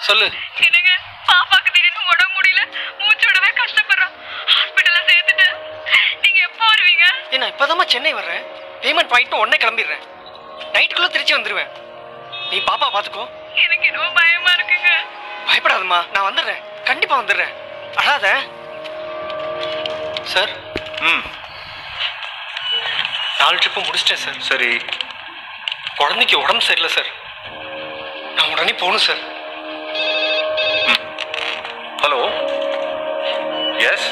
சொல்லு என்னங்க பாப்பாக்கு திடீர்னு உடம்பு முடியல மூச்சு விடவே கஷ்டப்படுறான் ஹாஸ்பிட்டல்ல சேர்த்துட்டு நீங்க எப்போ வருவீங்க ஏன்னா இப்போதாம்மா சென்னை வர்றேன் பேமெண்ட் வாங்கிட்டு உடனே கிளம்பிடுறேன் நைட்டுக்குள்ளே திருச்சி வந்துடுவேன் நீ பாப்பா பார்த்துக்கோ எனக்கு என்னவோ பயமா இருக்குங்க பயப்படாதம்மா நான் வந்துடுறேன் கண்டிப்பாக வந்துடுறேன் அழாத சார் ம் நாலு ட்ரிப்பு முடிச்சிட்டேன் சார் சரி குழந்தைக்கு உடம்பு சரியில்லை சார் நான் உடனே போகணும் சார் ஹலோ எஸ்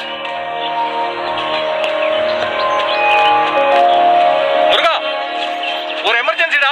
முருகா ஒரு எமர்ஜென்சிடா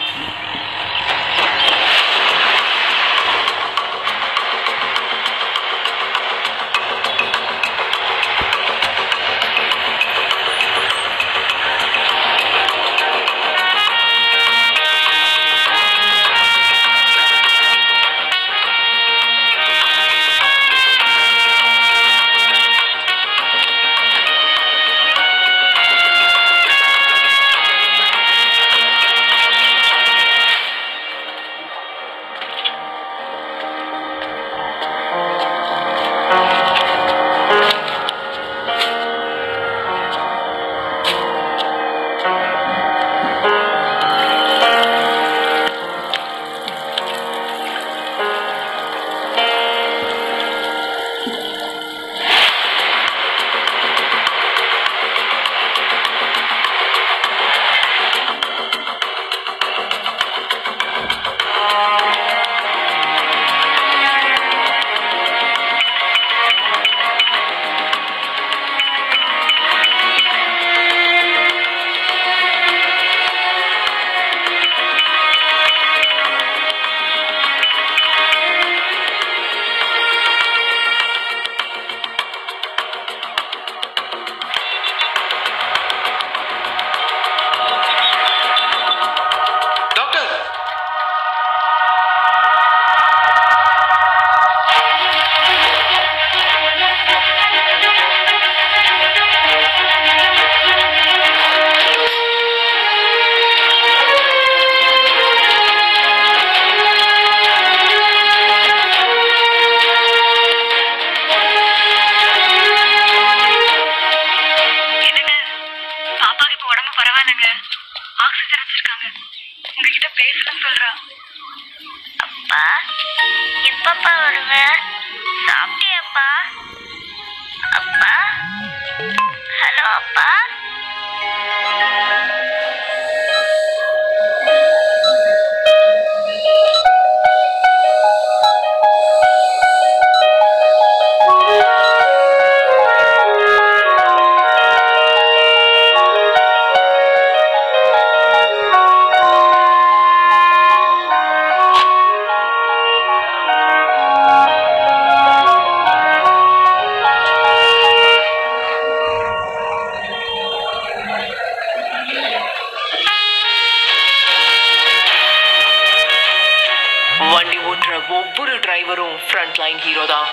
டாக்டர் என்னங்க பாப்பாக்கு இப்போ உடம்பு பரவாயில்லைங்க ஆக்சிஜன் வச்சிருக்காங்க உங்ககிட்ட பேசணும்னு சொல்றா அப்பா எப்பப்பா வருவ சாப்பிட்டியாப்பா அப்பா ஹலோ அப்பா வண்டி ஓட்டுற ஒவ்வொரு டிரைவரும் ஃப்ரண்ட் லைன் ஹீரோ தான்